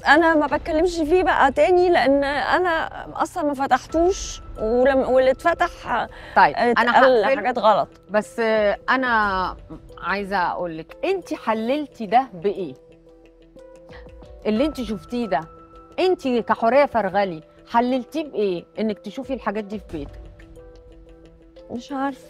انا ما بتكلمش فيه بقى تاني لان انا اصلا ما فتحتوش ولم واللي اتفتح طيب انا اتقال هقفل حاجات غلط بس آه، انا عايزه اقول لك انت حللتي ده بايه اللي انت شفتيه ده انت كحوريه فرغلي حللتيه بايه انك تشوفي الحاجات دي في بيتك مش عارفه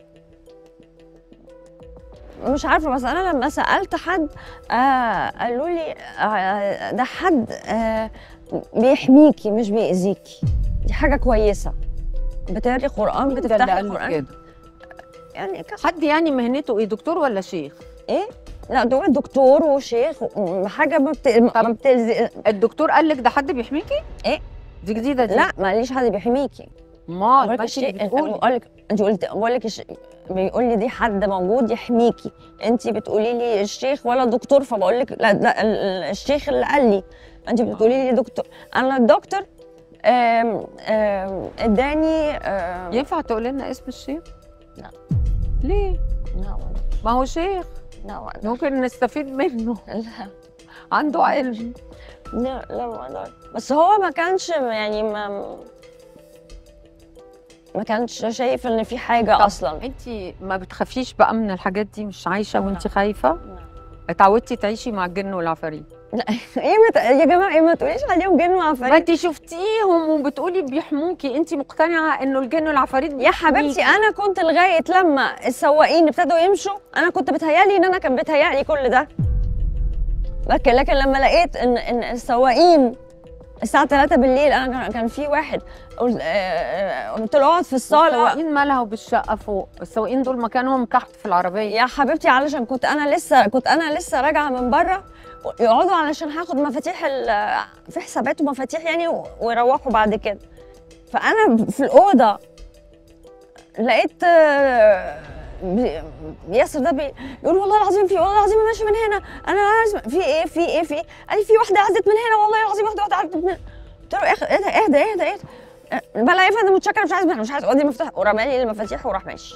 مش عارفه بس انا لما سالت حد آه قالوا لي آه ده حد آه بيحميكي مش بيأذيكي دي حاجه كويسه بتقري قران ده اللي بتفتحي قال لك قران كده يعني كده حد يعني مهنته ايه دكتور ولا شيخ ايه لا دول دكتور وشيخ و- حاجه ما بت... ما بتلزق الدكتور قال لك ده حد بيحميكي إيه؟ دي جديده دي لا ماليش حد بيحميكي امال بقولك ماشي الشيء- بتقولي بقول لك انت قلت بقول لك الش... بيقول لي دي حد موجود يحميكي انت بتقولي لي الشيخ ولا الدكتور فبقول لك لا لا ال- ال- الشيخ اللي قال لي انت بتقولي لي دكتور انا الدكتور آم، آم، اداني آم، ينفع تقول لنا اسم الشيخ لا. ليه لا والله ما هو شيخ لا والله ممكن نستفيد منه لا عنده علم لا لا والله بس هو ما كانش يعني ما ما كانش شايف ان في حاجه اصلا انت ما بتخافيش بقى من الحاجات دي مش عايشه وانت لا. خايفه اتعودتي تعيشي مع الجن والعفاريت ايه ما ت- يا جماعه ايه ما تقوليش عليهم جن ما وعفاريت انت شفتيهم وبتقولي بيحموكي انت مقتنعه انه الجن والعفاريت يا حبيبتي انا كنت لغايه لما السواقين ابتدوا يمشوا انا كنت بتهيالي ان انا كان بتهيالي كل ده لكن لكن لما لقيت ان ان السواقين الساعه 3 بالليل انا كان- كان في واحد قلت آه، آه، قلت له اقعد في الصاله السواقين مالها وبالشقه فوق السواقين دول مكانهم تحت في العربيه يا حبيبتي علشان كنت انا لسه كنت انا لسه راجعه من بره يقعدوا علشان هاخد مفاتيح ال- في حسابات ومفاتيح يعني و- ويروحوا بعد كده فانا في الاوضه لقيت آه، بي- ياسر ده بي- بيقول والله العظيم في والله العظيم ماشي من هنا انا عايز في ايه في ايه في إيه؟ قال لي في واحده عدت من هنا والله العظيم واحده واحده عدت من هنا قلت له اهدى اهدى اهدى اهدى اهدى أه، بلا يا فندم متشكر مش عايز مش عايز ادي مفتاح ورمى لي المفاتيح وراح ماشي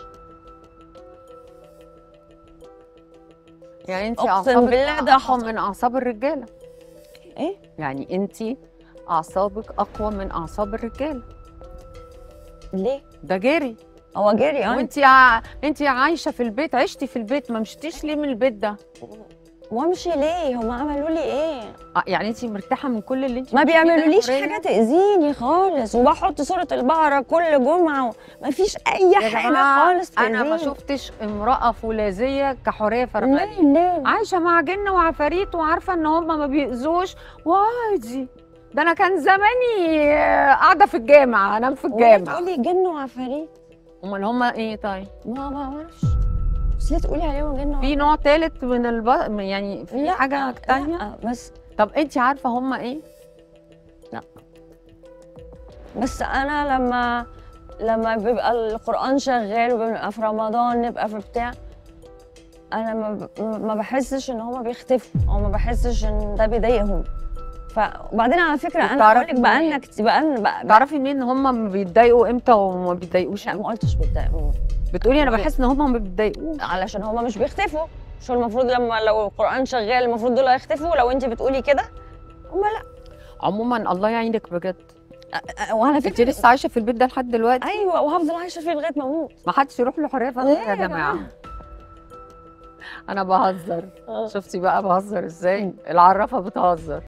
يعني انت أقسم اعصابك بالله ده اقوى حصل. من اعصاب الرجاله ايه يعني انت اعصابك اقوى من اعصاب الرجاله ليه ده جري هو جري اه وانت ع... انت عايشه في البيت عشتي في البيت ما مشيتيش ليه من البيت ده وامشي ليه هم عملوا لي ايه آه، يعني انت مرتاحه من كل اللي انت ما بتشوفيه ده يا بيعملوليش حورية؟ حاجه تاذيني خالص وبحط صوره البقره كل جمعه ما فيش اي يا حاجه جماعة، خالص انا ما تأذيني. شفتش امراه فولاذيه كحوريه فرغلي ليه ليه عايشه مع جن وعفاريت وعارفه ان هم ما بيأذوش وعادي ده انا كان زماني آه، قاعده في الجامع انام في وليه الجامع تقولي جن وعفاريت امال هم ايه طيب ما ما اعرفش بس ليه تقولي عليهم جن في نوع ثالث من الب... يعني في لا، حاجه تانية لا بس طب انت عارفه هم ايه بس انا لما لما بيبقى القران شغال وبنبقى في رمضان نبقى في بتاع انا ما ب- ما بحسش ان هما بيختفوا او ما بحسش ان ده بيضايقهم ف وبعدين على فكره انا بتعرفي بقول لك بقى منين؟ لنا كت- بقى لنا بقى تعرفي منين ان هم بيتضايقوا امتى وما بيتضايقوش لا ما قلتش بيتضايقوا بتقولي انا بحس ان هم ما بيتضايقوش علشان هما مش بيختفوا شو المفروض لما لو القران شغال المفروض دول هيختفوا لو انت بتقولي كده هما لا عموما الله يعينك بجد أ- وعلى انت فكره لسه عايشه في البيت ده لحد دلوقتي ايوه وهفضل عايشه فيه لغايه ما اموت ما حدش يروح له حريه فضل ليه يا يا جماعه جماعة؟ انا بهزر آه. شفتي بقى بهزر ازاي العرافه بتهزر